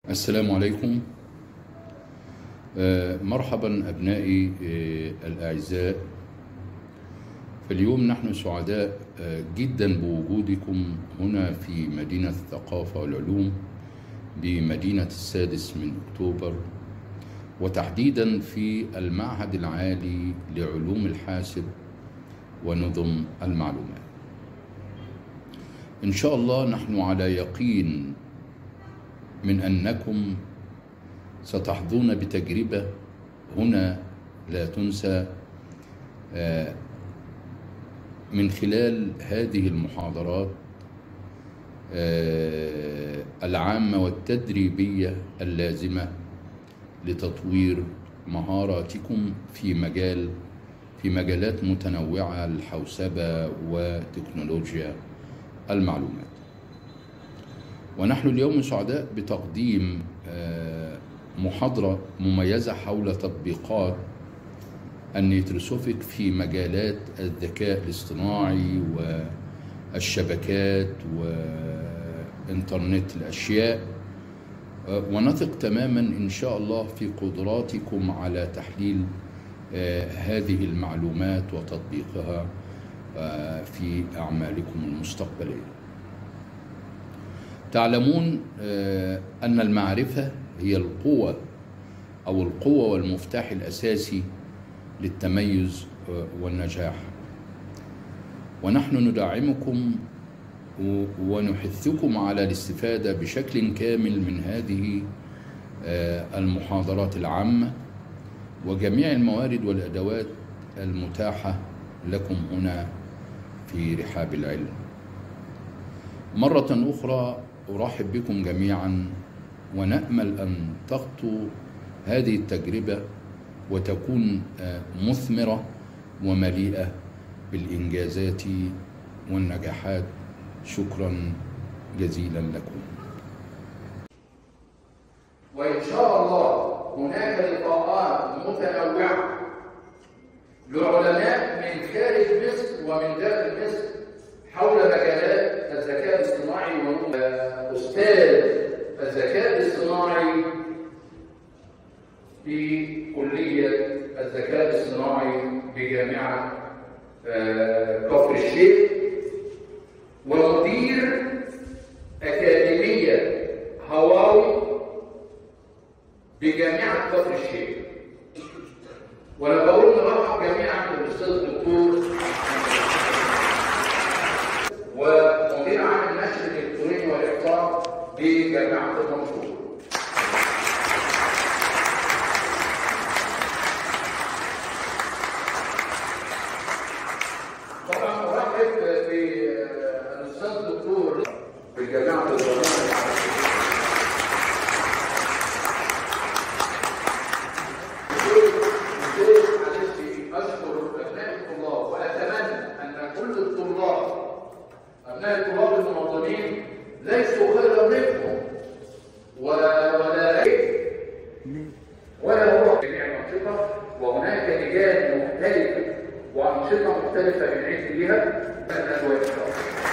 السلام عليكم آه، مرحبا أبنائي آه، الأعزاء فاليوم نحن سعداء آه، جدا بوجودكم هنا في مدينة الثقافة والعلوم بمدينة السادس من أكتوبر وتحديدا في المعهد العالي لعلوم الحاسب ونظم المعلومات إن شاء الله نحن على يقين من انكم ستحظون بتجربه هنا لا تنسى آه، من خلال هذه المحاضرات آه، العامه والتدريبيه اللازمه لتطوير مهاراتكم في مجال في مجالات متنوعه الحوسبه وتكنولوجيا المعلومات ونحن اليوم سعداء بتقديم آه، محاضرة مميزة حول تطبيقات النيتروسوفيك في مجالات الذكاء الاصطناعي والشبكات وإنترنت الأشياء آه، ونثق تماما إن شاء الله في قدراتكم على تحليل آه، هذه المعلومات وتطبيقها في أعمالكم المستقبلية تعلمون أن المعرفة هي القوة أو القوة والمفتاح الأساسي للتميز والنجاح ونحن ندعمكم ونحثكم على الاستفادة بشكل كامل من هذه المحاضرات العامة وجميع الموارد والأدوات المتاحة لكم هنا في رحاب العلم مرة أخرى أرحب بكم جميعا ونأمل أن تخطوا هذه التجربة وتكون مثمرة ومليئة بالإنجازات والنجاحات شكرا جزيلا لكم وإن شاء الله هناك لقاءات متنوعة لعلماء من خارج مصر ومن داخل مصر حول مجالات الذكاء الاصطناعي أستاذ الذكاء الاصطناعي في كلية الذكاء الاصطناعي بجامعة كفر الشيخ ومدير أكاديمية هواوي بجامعة كفر الشيخ وأنا بقول نرحب جميعا بالأستاذ الدكتور ومدير عام النشر الالكتروني والاحصاء بجامعه المنصوره. طبعا ارحب بالاستاذ الدكتور بجامعه الزمالك اشكر ابناء الطلاب واتمنى ان كل الطلاب أبناء الطلاب المنظمين ليسوا خيرا منكم ولا ولا ولا هو جميع الأنشطة وهناك لجان مختلفة وأنشطة مختلفة بنعيش بها الأجواء إن شاء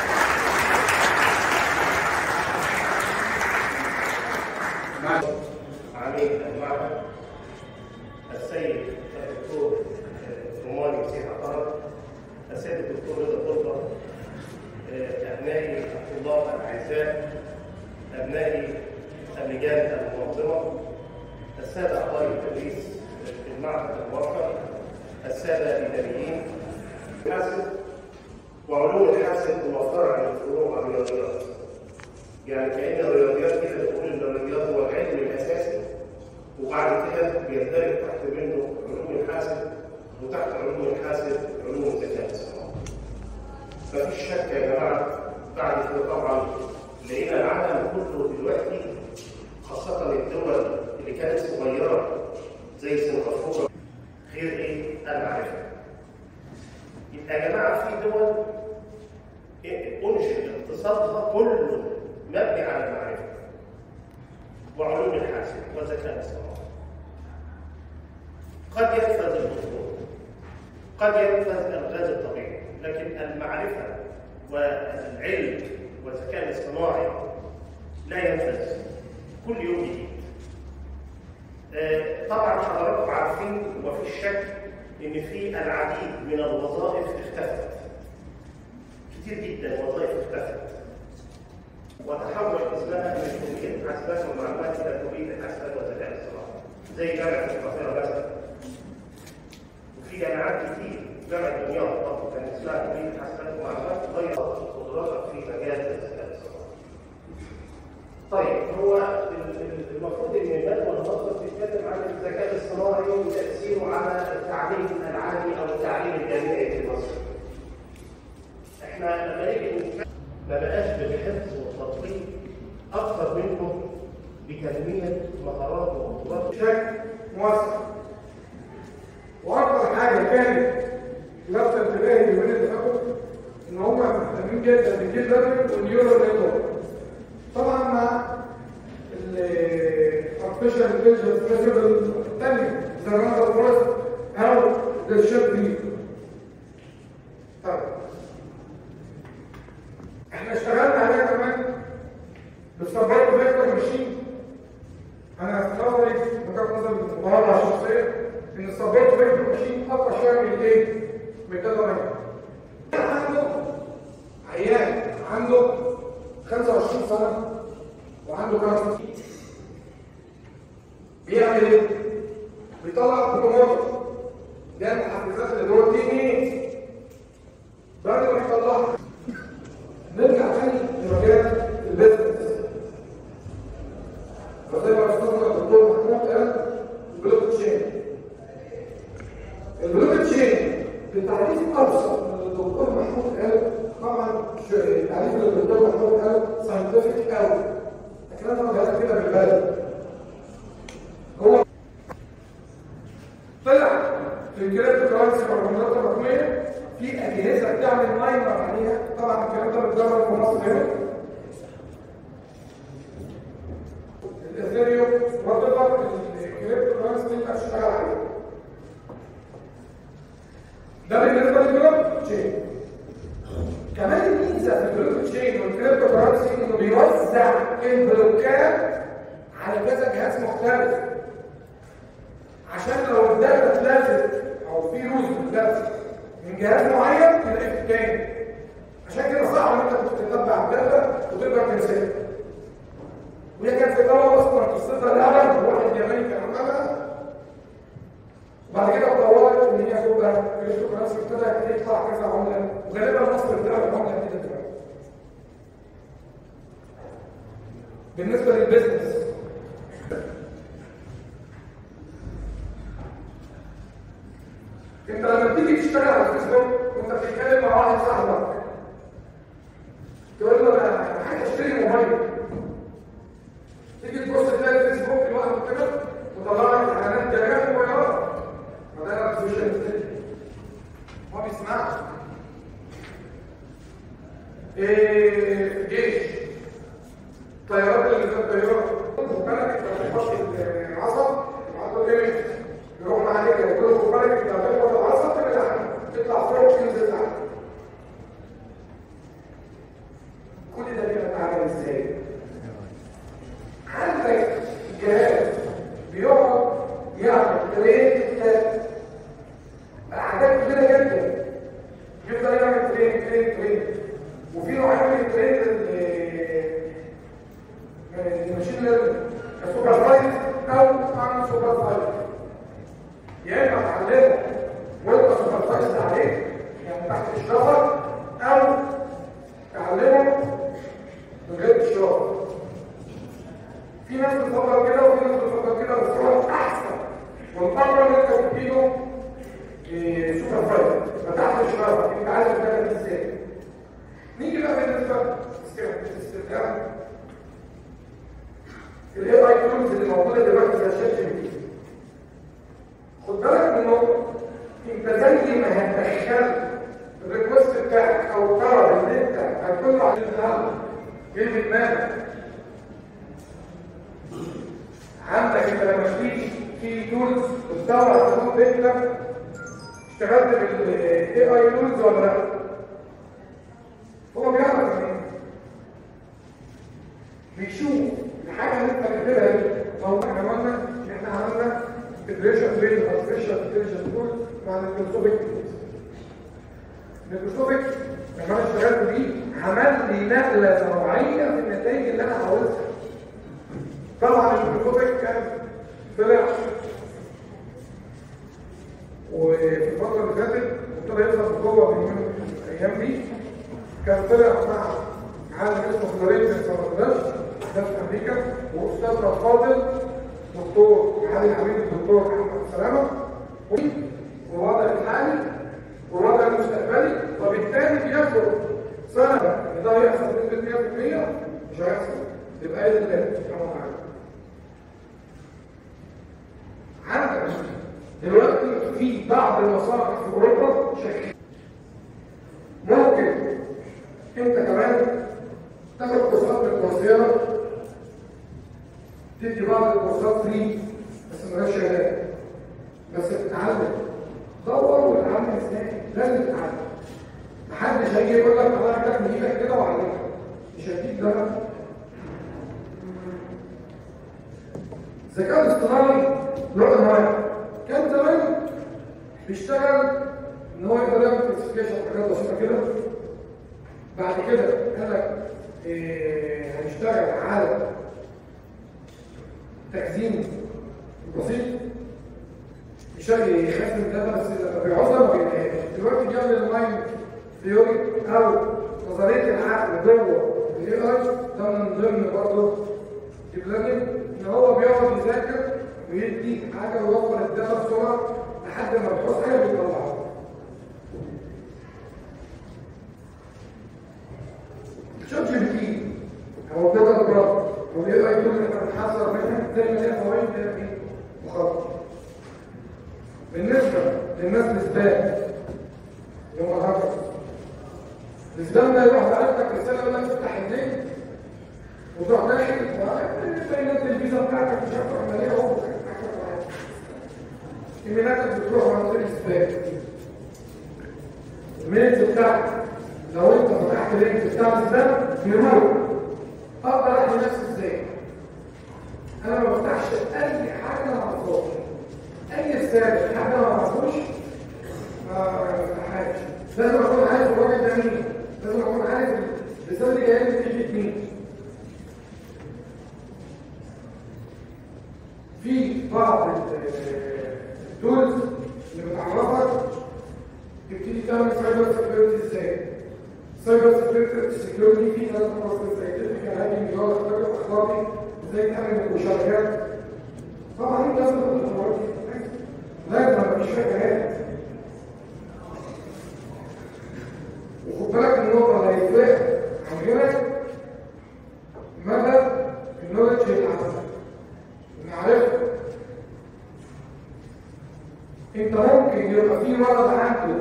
الله. عميد المعهد السيد الدكتور روماني مسيح عطار السيد الدكتور رضا طلبه أبنائي الطلاب الأعزاء أبنائي اللجان المنظمة السادة أعضاء التدريس في المعهد الواقع السادة الإداريين الحاسب وعلوم الحاسب هو فرع من فروع الرياضيات يعني كأن الرياضيات كده تقول إن الرياضيات هو العلم الأساسي وبعد كده بيندرج تحت منه علوم الحاسب وتحت علوم الحاسب علوم الذكاء الاصطناعي مفيش شك يا جماعه بعد كده طبعا لقينا العالم كله دلوقتي خاصه الدول اللي كانت صغيره زي سنغافوره غير ايه؟ المعرفه. يبقى يا جماعه في دول انشئ اقتصادها كله مبني على المعرفه. وعلوم الحاسب والذكاء الاصطناعي. قد ينفذ البترول قد ينفذ الغاز الطبيعي لكن المعرفة والعلم والذكاء الاصطناعي لا ينفذ كل يوم جديد طبعا حضراتكم عارفين ومفيش شك ان في العديد من الوظائف اختفت كتير جدا وظائف اختفت وتحول اسمها من كليه حاسبات ومعلومات الى كليه الحاسبات والذكاء الاصطناعي زي جامعه القاهره مثلا وفي جامعات كتير جامعه دمياط برضه كان اسمها كليه حاسبات ومعلومات غيرت قدراتك في مجال الذكاء الاصطناعي. طيب هو ال- ال- المفروض ان الندوه النهارده بتتكلم عن الذكاء الاصطناعي وتاثيره على التعليم العالي او التعليم الجامعي في مصر. احنا لما نيجي نتكلم ما بقاش بالحفظ والتطبيق اكثر منه بتنميه مهارات وقدرات بشكل موسع واكثر حاجه كانت لفت انتباهي اليومين اللي فاتوا ان هم مهتمين جدا بالديب ليرنينج والنيورال نتورك طبعا مع الارتفيشال انتليجنس برنسبل الثانيه زي رانر فورست او الشيب دي طيب احنا اشتغلنا عليها كمان بالسبورت فيكتور ماشين انا استغرب من وجهه نظري المهاره الشخصيه ان السبورت فيكتور ماشين اقوى شويه من الايه؟ من الداتا ماينر. عنده عيان عنده 25 سنه وعنده كانسر بيعمل ايه؟ بيطلع بروموتر ده المحفزات اللي جوه الدي ان ايه بعد ما يطلعها نرجع تاني لمجال البيزنس وزي ما استاذنا الدكتور محمود قال البلوك تشين البلوك تشين بالتعريف ابسط من اللي الدكتور محمود قال طبعا ش- التعريف اللي الدكتور محمود قال ساينتفك قوي لكن انا بقولها كده بالبلد هو طلع في الكريبتو كرنسي والعملات الرقميه في اجهزه بتعمل ماينر عليها طبعا الكلام ده بيتدرب في مصر هنا الاثيريوم وتقدر الكريبتو كرنسي تبقى تشتغل عليه ده بالنسبه للبلوك تشين كمان الميزه في البلوك تشين والكريبتو كرنسي انه بيوزع البلوكات على كذا جهاز مختلف عشان لو الداتا اتلغت او في روز اتلغت من جهاز معين تلاقيه في التاني عشان كده صعب ان انت تتبع الداتا وتقدر تمسكها وهي كانت في الاول اصلا قصتها لعبه واحد ياباني كان عملها وبعد كده اتطورت ان هي تبقى كريبتو كرنسي ابتدى يطلع كذا عمله وغالبا مصر بتعمل عمله جديده دلوقتي بالنسبه للبيزنس انت لما تيجي تشتغل على الفيسبوك وانت بتتكلم مع واحد صاحبك تقول له انا أنا عايز اشتري موبايل تيجي تبص تلاقي الفيسبوك لوحده كده وطلع لك اعلانات جميع موبايلات ما ده السوشيال ميديا ما بيسمعش ايه جيش طيارات اللي كانت طيارات خد بالك انت بتحط العصب يبعتوا ايمج يروح معاه كده يقول له خد بالك انت هتخبط العصب كده تحت تطلع فوق وتنزل تحت كل ده بيبقى اتعمل ازاي؟ عندك جهاز بيقعد يعمل ترين كتاب حاجات كبيره جدا يفضل يعمل ترين ترين ترين وفي نوعين من الترين الماشين ليرنينج سوبر فايز او عن سوبر فايز يا اما تعلمه وانت سوبر فايز عليه يعني تحت اشرافك او تعلمه من غير اشراف في ناس بتفكر كده وفي ناس بتفكر كده بس هو احسن والامر ان انت تديله إيه، سوبر فايز ما تحت اشرافك انت عارف تعمل ازاي نيجي بقى بالنسبه للاستخدام الاي اي تولز اللي موجوده دلوقتي زي شات جي بي تي خد بالك من نقطه انت زي ما هتدخل الريكوست بتاعك او الطلب اللي انت هتقول له عشان تلعب ايه اللي في دماغك عندك انت لما تيجي في تولز بتدور على حدود بيتك اشتغلت بالاي اي تولز ولا لا؟ هو بيعرف منين؟ بيشوف الحاجه اللي انت كاتبها دي هو احنا قلنا ان احنا عملنا انتليجنت تول مع الميكروسكوبيك الميكروسكوبيك لما انا اشتغلت بيه عمل لي نقله نوعيه في النتائج اللي انا عاوزها طبعا الميكروسكوبيك كان طلع وفي الفتره اللي فاتت ابتدى يظهر بقوه من الايام دي كان طلع مع عالم اسمه فلورينس سامرداش ده في امريكا واستاذنا الفاضل دكتور علي حبيب الدكتور محمد سلامه والوضع الحالي والوضع المستقبلي وبالتالي بياخد سنه ان ده هيحصل بنسبه 100% مش هيحصل يبقى ايه اللي سبحانه وتعالى عندك دلوقتي في بعض المصانع في اوروبا شكل ممكن انت كمان تاخد كورسات من كورسيرا تدي بعض الكورسات فري بس من غير شهادات بس تتعلم دور وتتعلم ازاي لازم تتعلم محدش هيجي يقول لك طلع لك من ايدك كده وعلمك مش هديك ده الذكاء الاصطناعي له انواع كان زمان بيشتغل ان هو يقدر يعمل كلاسيفيكيشن حاجات بسيطه كده بعد كده قال لك إيه هنشتغل على تخزين بسيط يشغل يخزن ده بس لما بيعوزها ما بيلاقيهاش دلوقتي بيعمل المايند ثيوري او نظريه العقل جوه الاي اي ده من ضمن برضه ديب ليرنينج ان هو بيقعد يذاكر ويدي حاجه ويوفر الداتا بسرعه لحد ما بتحط حاجه بيطلعها شوف جي بي تي هو جوجل براد هو الاي اي تول اللي احنا بنحذر منها زي ما ليها فوائد ليها ايه؟ مخاطر بالنسبه للناس الاسبان اللي هم الهاكر الاسبان ده يروح بعت لك رساله يقول لك افتح الليل وتروح داخل بيانات الفيزا بتاعتك مش عارف عمليه اهو ايميلاتك بتروح عن طريق الاسبان الميلز بتاعتك لو انت فتحت اللينك بتاع الاسبان بيروح اقدر احمي نفسي ازاي انا ما بفتحش اي حاجه ما اعرفهاش اي رساله حاجه ما اعرفوش ما بفتحهاش لازم اكون عارف الراجل ده مين لازم اكون عارف الرساله دي جايه من ايد مين في بعض التولز اللي بتعرفك تبتدي تعمل سايبر سكيورتي ازاي سايبر سكيورتي في ثلاث مراحل زي تكنيكال هاكينج جوه الخطر الاخلاقي ازاي تعمل مشاركات طبعا انت لازم تاخد الخطوات دي لازم ما فيش فيها كلام وخد بالك من النقطه اللي هيفرق عن غيرك مدى النولج اللي عندك نعرفه انت ممكن يبقى في مرض عنده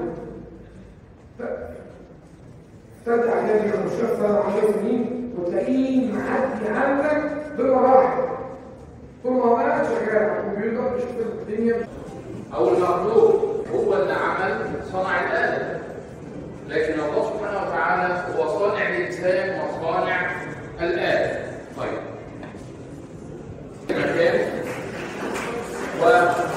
ثلاث اعداد من 15 سنه 10 سنين وتلاقيه معدي عندك بمراحل طول ما هو قاعد شغال على الكمبيوتر بيشوف الدنيا أو المخلوق هو اللي عمل صنع الآلة لكن الله سبحانه وتعالى هو صانع الإنسان وصانع الآلة طيب مكان و